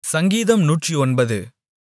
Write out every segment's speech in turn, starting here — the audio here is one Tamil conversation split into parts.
சங்கீதம் நூற்றொன்பது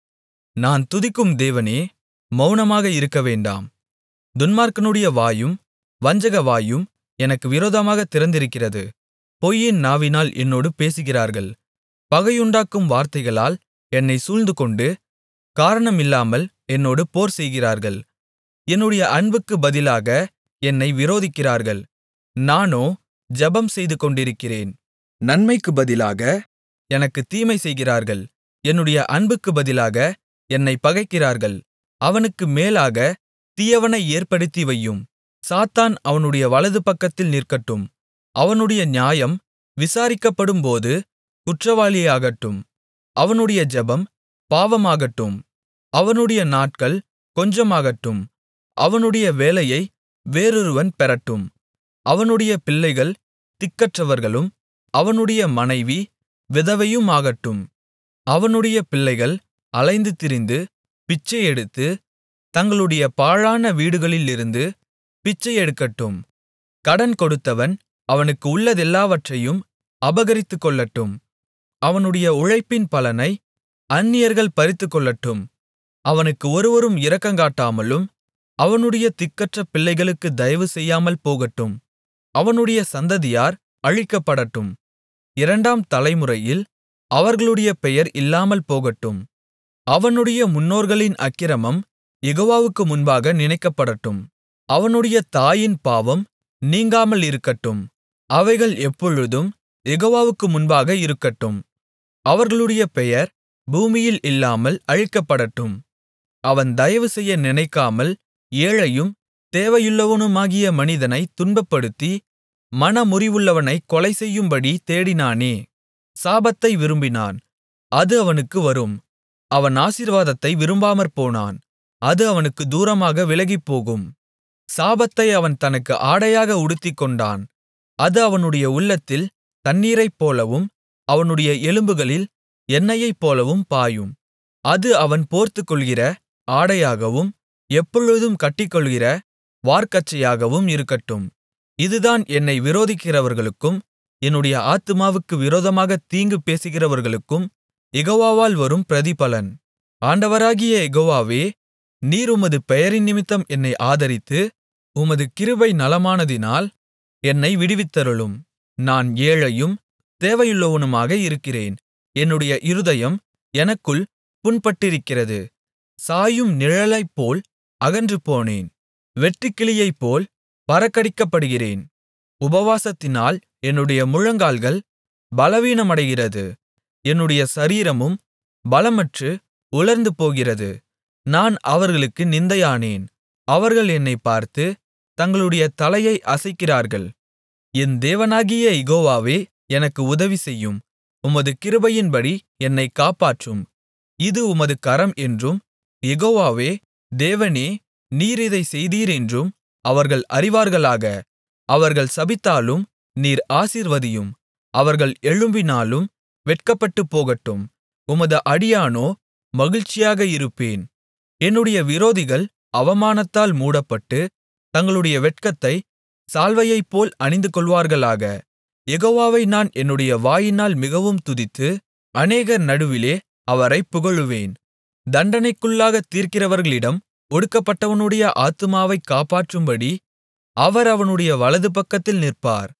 நான் துதிக்கும் தேவனே மவுனமாக இருக்கவேண்டாம் துன்மார்க்கனுடைய வாயும் வஞ்சகவாயும் எனக்கு விரோதமாகத் திறந்திருக்கிறது பொய்யின் நாவினால் என்னோடு பேசுகிறார்கள் பகையுண்டாக்கும் வார்த்தைகளால் என்னைச் சூழ்ந்துகொண்டு காரணமில்லாமல் என்னோடு போர்செய்கிறார்கள் என்னுடைய அன்புக்குப் பதிலாக என்னை விரோதிக்கிறார்கள் நானோ ஜெபம் செய்துகொண்டிருக்கிறேன் நன்மைக்குப் பதிலாக எனக்குத் தீமை செய்கிறார்கள் என்னுடைய அன்புக்குப் பதிலாக என்னைப் பகைக்கிறார்கள் அவனுக்கு மேலாகத் தீயவனை ஏற்படுத்தி வையும் சாத்தான் அவனுடைய வலதுபக்கத்தில் நிற்கட்டும் அவனுடைய நியாயம் விசாரிக்கப்படும்போது குற்றவாளியாகட்டும் அவனுடைய ஜெபம் பாவமாகட்டும் அவனுடைய நாட்கள் கொஞ்சமாகட்டும் அவனுடைய வேலையை வேறொருவன் பெறட்டும் அவனுடைய பிள்ளைகள் திக்கற்றவர்களும் அவனுடைய மனைவி விதவையுமாகட்டும் அவனுடைய பிள்ளைகள் அலைந்து திரிந்து பிச்சையெடுத்து தங்களுடைய பாழான வீடுகளிலிருந்து பிச்சையெடுக்கட்டும் கடன் கொடுத்தவன் அவனுக்கு உள்ளதெல்லாவற்றையும் அபகரித்துக்கொள்ளட்டும் அவனுடைய உழைப்பின் பலனை அந்நியர்கள் பறித்துக்கொள்ளட்டும் அவனுக்கு ஒருவரும் இரக்கங்காட்டாமலும் அவனுடைய திக்கற்ற பிள்ளைகளுக்குத் தயவு செய்யாமல் போகட்டும் அவனுடைய சந்ததியார் அழிக்கப்படட்டும் இரண்டாம் தலைமுறையில் அவர்களுடைய பெயர் இல்லாமல் போகட்டும் அவனுடைய முன்னோர்களின் அக்கிரமம் யெகோவாவுக்கு முன்பாக நினைக்கப்படட்டும் அவனுடைய தாயின் பாவம் நீங்காமலிருக்கட்டும் அவைகள் எப்பொழுதும் யெகோவாவுக்கு முன்பாக இருக்கட்டும் அவர்களுடைய பெயர் பூமியில் இல்லாமல் அழிக்கப்படட்டும் அவன் தயவுசெய்ய நினைக்காமல் ஏழையும் தேவையுள்ளவனுமாகிய மனிதனைத் துன்பப்படுத்தி மனமுறிவுள்ளவனைக் கொலைசெய்யும்படி தேடினானே சாபத்தை விரும்பினான் அது அவனுக்கு வரும் அவன் ஆசீர்வாதத்தை விரும்பாமற்போனான் அது அவனுக்கு தூரமாக விலகிப்போகும் சாபத்தை அவன் தனக்கு ஆடையாக உடுத்திக்கொண்டான் அது அவனுடைய உள்ளத்தில் தண்ணீரைப்போலவும் அவனுடைய எலும்புகளில் எண்ணெயைப்போலவும் பாயும் அது அவன் போர்த்துக்கொள்கிற ஆடையாகவும் எப்பொழுதும் கட்டிக்கொள்கிற வார்க்கச்சையாகவும் இருக்கட்டும் இதுதான் என்னை விரோதிக்கிறவர்களுக்கும் என்னுடைய ஆத்துமாவுக்கு விரோதமாகத் தீங்கு பேசுகிறவர்களுக்கும் யெகோவாவால் வரும் பிரதிபலன் ஆண்டவராகிய யெகோவாவே நீர் உமது பெயரினிமித்தம் என்னை ஆதரித்து உமது கிருபை நலமானதினால் என்னை விடுவித்தருளும் நான் ஏழையும் தேவையுள்ளவனுமாக இருக்கிறேன் என்னுடைய இருதயம் எனக்குள் புண்பட்டிருக்கிறது சாயும் நிழலைப்போல் அகன்றுபோனேன் வெட்டுக்கிளியைப்போல் பறக்கடிக்கப்படுகிறேன் உபவாசத்தினால் என்னுடைய முழங்கால்கள் பலவீனமடைகிறது என்னுடைய சரீரமும் பலமற்று உலர்ந்து போகிறது நான் அவர்களுக்கு நிந்தையானேன் அவர்கள் என்னைப் பார்த்து தங்களுடைய தலையை அசைக்கிறார்கள் என் தேவனாகிய யெகோவாவே எனக்கு உதவி செய்யும் உமது கிருபையின்படி என்னைக் காப்பாற்றும் இது உமது கரம் என்றும் யெகோவாவே தேவனே நீர் இதைச் செய்தீர் என்றும் அவர்கள் அறிவார்களாக அவர்கள் சபித்தாலும் நீர் ஆசீர்வதியும் அவர்கள் எழும்பினாலும் வெட்கப்பட்டுப் போகட்டும் உமது அடியானோ மகிழ்ச்சியாக இருப்பேன் என்னுடைய விரோதிகள் அவமானத்தால் மூடப்பட்டு தங்களுடைய வெட்கத்தை சால்வையைப்போல் அணிந்துகொள்வார்களாக யெகோவாவை நான் என்னுடைய வாயினால் மிகவும் துதித்து அநேகர் நடுவிலே அவரைப் புகழுவேன் தண்டனைக்குள்ளாகத் தீர்க்கிறவர்களிடம் ஒடுக்கப்பட்டவனுடைய ஆத்துமாவைக் காப்பாற்றும்படி அவர் அவனுடைய வலதுபக்கத்தில் நிற்பார்